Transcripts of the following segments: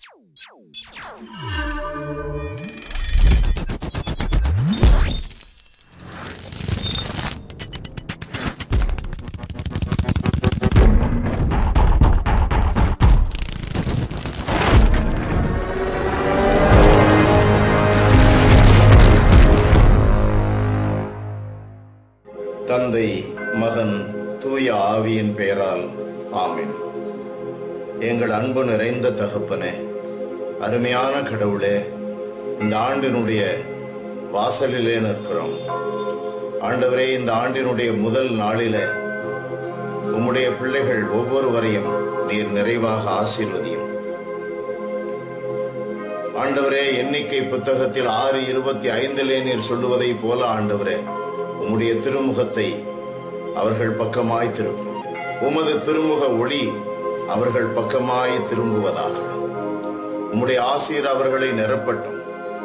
தந்தை மகன் தூய ஆவியின் பெயரால் ஆமென் எங்கள் அன்பு நிறைந்த தகப்பனே அருமையான கடவுளே இந்த ஆண்டினுடைய வாசலிலே நிற்கிறோம் ஆண்டவரே இந்த ஆண்டினுடைய முதல் நாளிலே உம்முடைய பிள்ளைகள் ஒவ்வொருவரையும் நீர் நிறைவாக ஆசீர்வதியும் ஆண்டவரே எண்ணிக்கை புத்தகத்தில் ஆறு இருபத்தி ஐந்திலே நீர் சொல்லுவதைப் போல ஆண்டவரே உம்முடைய திருமுகத்தை அவர்கள் பக்கமாய் திருப்பும் உமது திருமுக ஒளி அவர்கள் பக்கமாய் திரும்புவதாக உம்முடைய ஆசீர் அவர்களை நிரப்பட்டும்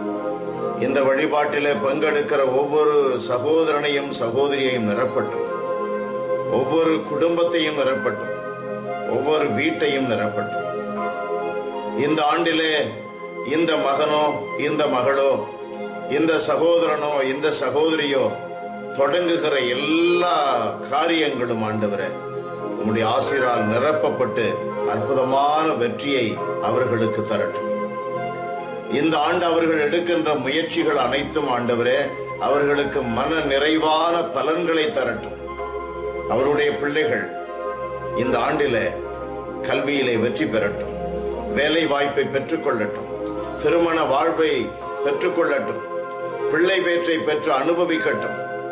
இந்த வழிபாட்டிலே பங்கெடுக்கிற ஒவ்வொரு சகோதரனையும் சகோதரியையும் நிரப்பட்டும் ஒவ்வொரு குடும்பத்தையும் நிரப்பட்டும் ஒவ்வொரு வீட்டையும் நிரப்பட்டும் இந்த ஆண்டிலே இந்த மகனோ இந்த மகளோ இந்த சகோதரனோ இந்த சகோதரியோ தொடங்குகிற எல்லா காரியங்களும் ஆண்டவரே உம்முடைய ஆசிரால் நிரப்பப்பட்டு அற்புதமான வெற்றியை அவர்களுக்கு தரட்டும் இந்த ஆண்டு அவர்கள் எடுக்கின்ற முயற்சிகள் அனைத்தும் ஆண்டவரே அவர்களுக்கு மன நிறைவான பலன்களை தரட்டும் அவருடைய பிள்ளைகள் இந்த ஆண்டிலே கல்வியிலே வெற்றி பெறட்டும் வேலை வாய்ப்பை பெற்றுக்கொள்ளட்டும் திருமண வாழ்வை பெற்றுக்கொள்ளட்டும் பிள்ளை பேற்றை பெற்று அனுபவிக்கட்டும்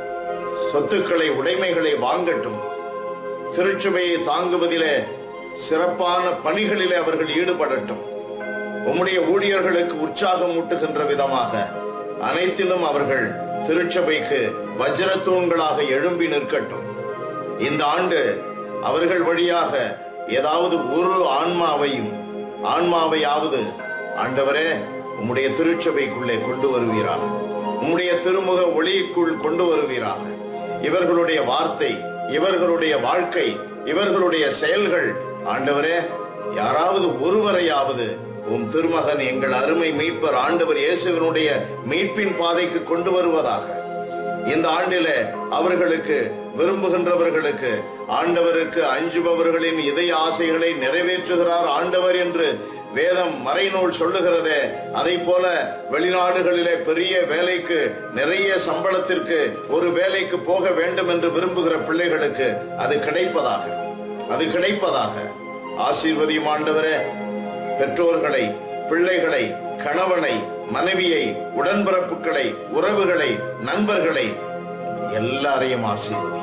சொத்துக்களை உடைமைகளை வாங்கட்டும் திருச்சுமையை தாங்குவதிலே சிறப்பான பணிகளிலே அவர்கள் ஈடுபடட்டும் உம்முடைய ஊழியர்களுக்கு உற்சாகம் ஊட்டுகின்ற விதமாக அனைத்திலும் அவர்கள் திருச்சபைக்கு வஜ்ரத்தூண்களாக எழும்பி நிற்கட்டும் இந்த ஆண்டு அவர்கள் வழியாக ஏதாவது ஒரு ஆன்மாவையும் ஆன்மாவையாவது ஆண்டவரே உம்முடைய திருச்சபைக்குள்ளே கொண்டு வருவீராக உம்முடைய திருமுக ஒளிக்குள் கொண்டு வருவீராக இவர்களுடைய வார்த்தை இவர்களுடைய வாழ்க்கை இவர்களுடைய செயல்கள் ஆண்டவரே யாராவது ஒருவரையாவது உம் திருமகன் எங்கள் அருமை மீட்பர் ஆண்டவர் இயேசுவினுடைய மீட்பின் பாதைக்கு கொண்டு வருவதாக இந்த ஆண்டிலே அவர்களுக்கு விரும்புகின்றவர்களுக்கு ஆண்டவருக்கு அஞ்சுபவர்களின் இதய ஆசைகளை நிறைவேற்றுகிறார் ஆண்டவர் என்று வேதம் மறைநூல் சொல்லுகிறதே அதை போல வெளிநாடுகளிலே பெரிய வேலைக்கு நிறைய சம்பளத்திற்கு ஒரு வேலைக்கு போக வேண்டும் என்று விரும்புகிற பிள்ளைகளுக்கு அது கிடைப்பதாக அது கிடைப்பதாக ஆசீர்வதியும் ஆண்டவரே பெற்றோர்களை பிள்ளைகளை கணவனை மனைவியை உடன்பிறப்புகளை உறவுகளை நண்பர்களை எல்லாரையும் ஆசீர்வதி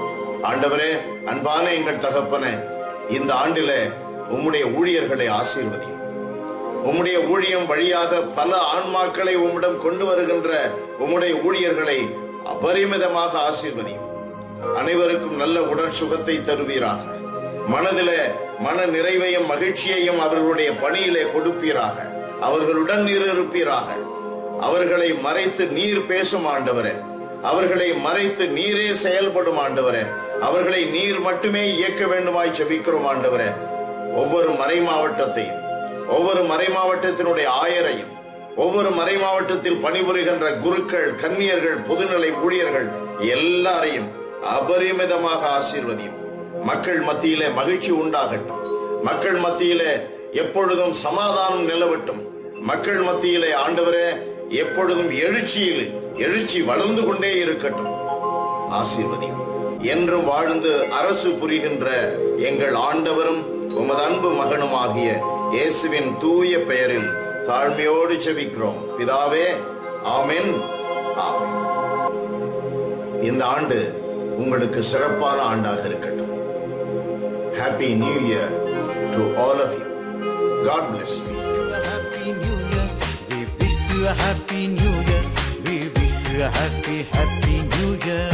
ஆண்டவரே அன்பான எங்கள் தகப்பனே இந்த ஆண்டிலே உம்முடைய ஊழியர்களை ஆசீர்வதி உம்முடைய ஊழியம் வழியாக பல ஆன்மாக்களை உம்மிடம் கொண்டு வருகின்ற உம்முடைய ஊழியர்களை அபரிமிதமாக ஆசீர்வதியும் அனைவருக்கும் நல்ல உடல் சுகத்தை தருவீராக மனதிலே மன நிறைவையும் மகிழ்ச்சியையும் அவர்களுடைய பணியிலே கொடுப்பீராக அவர்களுடன் நீர் இருப்பீராக அவர்களை மறைத்து நீர் பேசும் ஆண்டவரே அவர்களை மறைத்து நீரே செயல்படும் ஆண்டவரே அவர்களை நீர் மட்டுமே இயக்க வேண்டுமாய் செபிக்கிறோம் ஆண்டவரே ஒவ்வொரு மறை மாவட்டத்தையும் ஒவ்வொரு மறை மாவட்டத்தினுடைய ஆயரையும் ஒவ்வொரு மறை மாவட்டத்தில் பணிபுரிகின்ற குருக்கள் கன்னியர்கள் பொதுநிலை ஊழியர்கள் எல்லாரையும் அபரிமிதமாக ஆசீர்வதியும் மக்கள் மத்தியிலே மகிழ்ச்சி உண்டாகட்டும் மக்கள் மத்தியிலே எப்பொழுதும் சமாதானம் நிலவட்டும் மக்கள் மத்தியிலே ஆண்டவரே எப்பொழுதும் எழுச்சியில் எழுச்சி வளர்ந்து கொண்டே இருக்கட்டும் ஆசீர்வதியும் என்றும் வாழ்ந்து அரசு புரிகின்ற எங்கள் ஆண்டவரும் உமது அன்பு மகனுமாகிய இயேசுவின் தூய பெயரில் தாழ்மையோடு செபிக்கிறோம் பிதாவே ஆமென் ஆமென் இந்த ஆண்டு உங்களுக்கு சிறப்பான ஆண்டாக இருக்கட்டும் happy new year to all of you god bless you a happy new year. We wish you a happy, new year. We wish you a happy, happy new year.